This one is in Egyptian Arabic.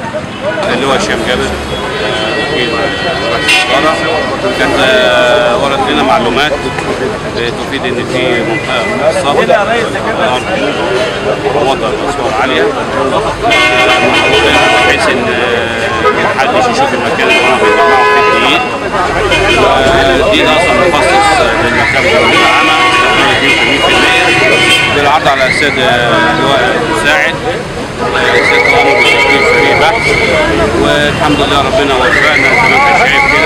اللي هو هشام جابر آه، وكيل مجلس الإدارة كانت آه، ورد لنا معلومات بتفيد ان في منطقه صخر الارض وضع الاسوار عاليه بحيث ان آه، محدش يشوف المكان اللي هم بيطلعوا فيه الدقيق والدقيق ده اصلا مخصص للمكان العامه 2% بالعرض على السيد اللواء المساعد السيد قام بتشكيل فريق بحث والحمد لله ربنا وفقنا زي ما انت شايف